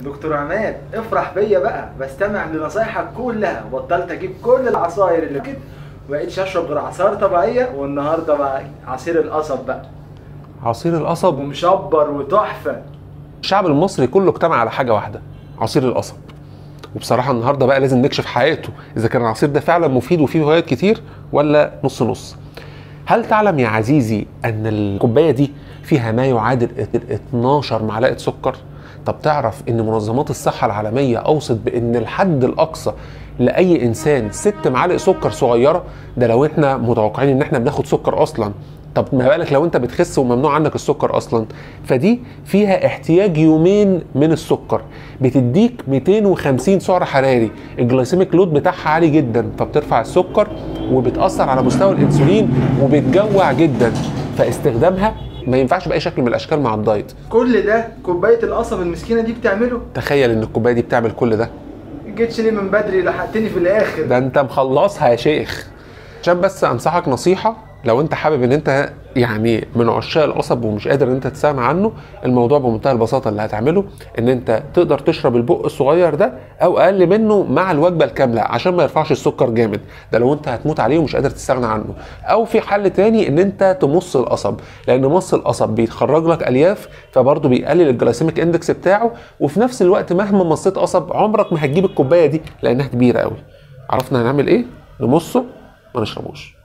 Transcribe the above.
دكتور عماد افرح بيا بقى بستمع لنصايحك كلها وبطلت اجيب كل العصاير اللي كده مبقتش اشرب غير عصاير طبيعيه والنهارده بقى عصير القصب بقى عصير القصب ومشبر وتحفه الشعب المصري كله اجتمع على حاجه واحده عصير القصب وبصراحه النهارده بقى لازم نكشف حقيقته اذا كان العصير ده فعلا مفيد وفيه فوائد كتير ولا نص نص هل تعلم يا عزيزي ان الكوبايه دي فيها ما يعادل 12 معلقه سكر طب تعرف ان منظمات الصحه العالميه اوصت بان الحد الاقصى لاي انسان ست معالق سكر صغيره ده لو احنا متوقعين ان احنا بناخد سكر اصلا طب ما بالك لو انت بتخس وممنوع عنك السكر اصلا فدي فيها احتياج يومين من السكر بتديك 250 سعر حراري الجلايسيميك لود بتاعها عالي جدا فبترفع السكر وبتاثر على مستوى الانسولين وبتجوع جدا فاستخدامها ما ينفعش باي شكل من الاشكال مع الدايت كل ده كوبايه القصب المسكينه دي بتعمله تخيل ان الكوبايه دي بتعمل كل ده جيتش ليه من بدري لحقتني في الاخر ده انت مخلصها يا شيخ عشان بس انصحك نصيحه لو انت حابب ان انت يعني من عشاق القصب ومش قادر ان انت تستغنى عنه الموضوع بمنتهى البساطه اللي هتعمله ان انت تقدر تشرب البق الصغير ده او اقل منه مع الوجبه الكامله عشان ما يرفعش السكر جامد ده لو انت هتموت عليه ومش قادر تستغنى عنه او في حل تاني ان انت تمص القصب لان مص القصب بيخرج لك الياف فبرضه بيقلل الجلايسيميك اندكس بتاعه وفي نفس الوقت مهما مصيت قصب عمرك ما هتجيب الكوبايه دي لانها كبيره قوي عرفنا هنعمل ايه نمصه ما نشربوش